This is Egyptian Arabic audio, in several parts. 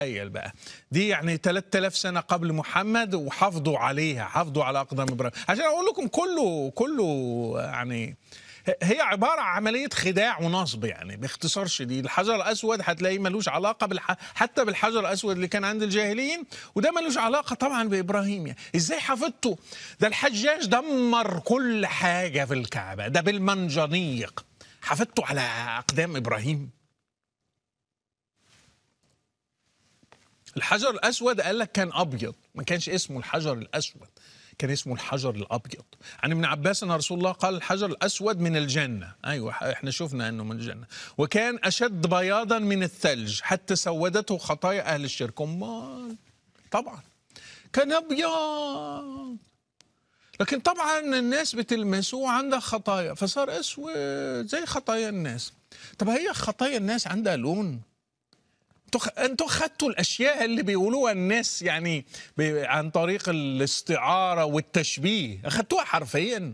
تخيل بقى دي يعني 3000 سنة قبل محمد وحافظوا عليها حافظوا على أقدام إبراهيم عشان أقول لكم كله كله يعني هي عبارة عن عملية خداع ونصب يعني باختصار شديد الحجر الأسود هتلاقيه ملوش علاقة بالح... حتى بالحجر الأسود اللي كان عند الجاهليين وده ملوش علاقة طبعا بإبراهيم يعني إزاي حفظته ده الحجاج دمر كل حاجة في الكعبة ده بالمنجنيق حفظته على أقدام إبراهيم الحجر الأسود قال لك كان أبيض ما كانش اسمه الحجر الأسود كان اسمه الحجر الابيض عن ابن عباس ان رسول الله قال الحجر الاسود من الجنه ايوه احنا شفنا انه من الجنه وكان اشد بياضا من الثلج حتى سودته خطايا اهل الشرك امال طبعا كان ابيض لكن طبعا الناس بتلمسه وعندها خطايا فصار اسود زي خطايا الناس طب هي خطايا الناس عندها لون انتوا خدتوا الاشياء اللي بيقولوها الناس يعني عن طريق الاستعاره والتشبيه اخدتوها حرفيا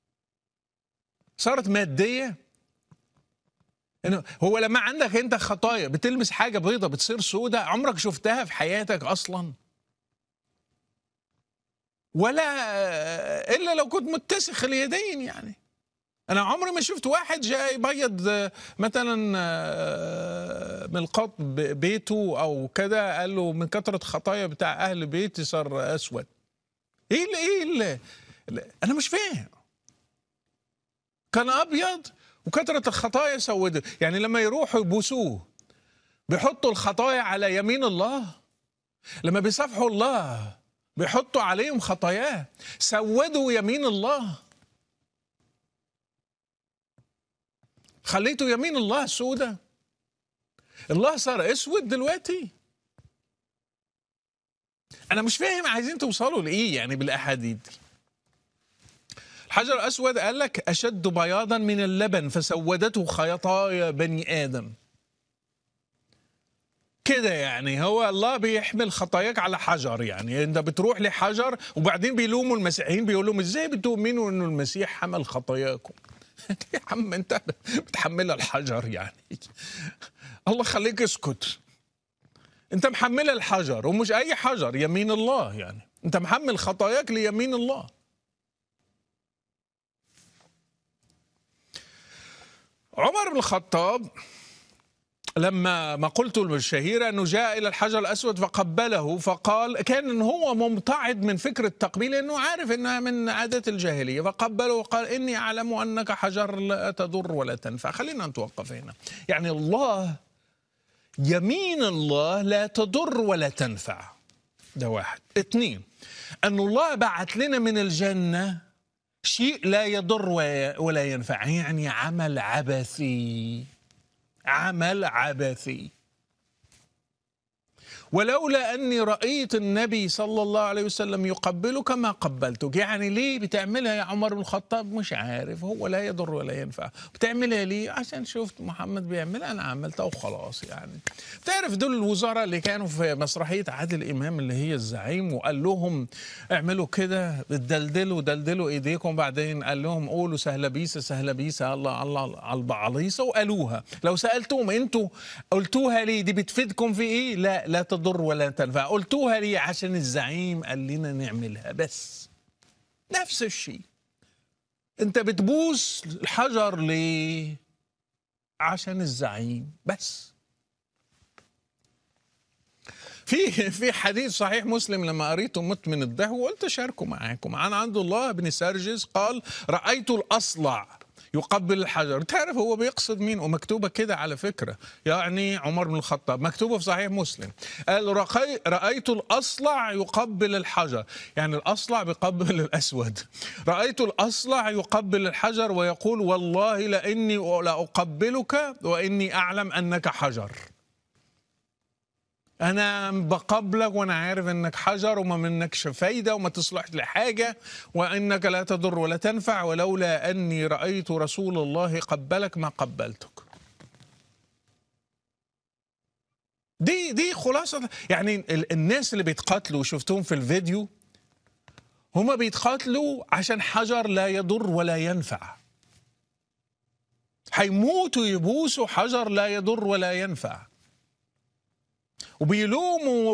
صارت ماديه إنه هو لما عندك انت خطايا بتلمس حاجه بيضه بتصير سودة عمرك شفتها في حياتك اصلا ولا الا لو كنت متسخ اليدين يعني انا عمري ما شفت واحد جاي يبيض مثلا من القط بيته او كده قال له من كثره خطايا بتاع اهل بيتي صار اسود ايه اللي ايه اللي انا مش فاهم كان ابيض وكثره الخطايا سودت يعني لما يروحوا يبوسوه بيحطوا الخطايا على يمين الله لما بيصافحوا الله بيحطوا عليهم خطاياه سودوا يمين الله خليته يمين الله سودة الله صار اسود دلوقتي انا مش فاهم عايزين توصلوا لايه يعني بالاحاديث دي الحجر الاسود قال لك اشد بياضا من اللبن فسودته خيطايا بني ادم كده يعني هو الله بيحمل خطاياك على حجر يعني انت بتروح لحجر وبعدين بيلوموا المسيحيين بيقولوا لهم ازاي بتؤمنوا انه المسيح حمل خطاياكم يا عم انت بتحملها الحجر يعني الله خليك اسكت انت محملها الحجر ومش اي حجر يمين الله يعني انت محمل خطاياك ليمين الله عمر بن الخطاب لما مقولته الشهيرة أنه جاء إلى الحجر الأسود فقبله فقال كان هو ممتعض من فكرة التقبيل لأنه عارف أنها من عادات الجاهلية فقبله وقال إني أعلم أنك حجر لا تضر ولا تنفع خلينا نتوقف هنا يعني الله يمين الله لا تضر ولا تنفع ده واحد اثنين أن الله بعت لنا من الجنة شيء لا يضر ولا ينفع يعني عمل عبثي عمل عبثي ولولا اني رايت النبي صلى الله عليه وسلم يقبلك ما قبلتك يعني ليه بتعملها يا عمر بن الخطاب مش عارف هو لا يضر ولا ينفع بتعملها ليه عشان شفت محمد بيعملها انا عملتها وخلاص يعني تعرف دول الوزراء اللي كانوا في مسرحيه عادل امام اللي هي الزعيم وقال لهم اعملوا كده دلدلوا دلدلوا ايديكم بعدين قال لهم قولوا سهله بيسه سهله بيسه الله الله على البعليصه وقالوها لو سالتهم انتوا قلتوها ليه دي بتفيدكم في ايه لا لا تضر ولا تنفع قلتوها لي عشان الزعيم قال لنا نعملها بس نفس الشيء انت بتبوس الحجر ليه عشان الزعيم بس في في حديث صحيح مسلم لما قريته مت من الضحك وقلت اشاركه معاكم عن عبد الله بن سرجس قال رايت الاصلع يقبل الحجر تعرف هو بيقصد مين ومكتوبة كده على فكرة يعني عمر بن الخطاب مكتوبة في صحيح مسلم قال رأيت الأصلع يقبل الحجر يعني الأصلع بيقبل الأسود رأيت الأصلع يقبل الحجر ويقول والله لإني لأقبلك وإني أعلم أنك حجر انا بقبلك وانا عارف انك حجر وما منكش فايده وما تصلحش لحاجه وانك لا تضر ولا تنفع ولولا اني رايت رسول الله قبلك ما قبلتك دي دي خلاصه يعني الناس اللي بيتقاتلوا شفتهم في الفيديو هما بيتقاتلوا عشان حجر لا يضر ولا ينفع هيموتوا يبوسوا حجر لا يضر ولا ينفع وبيلوموا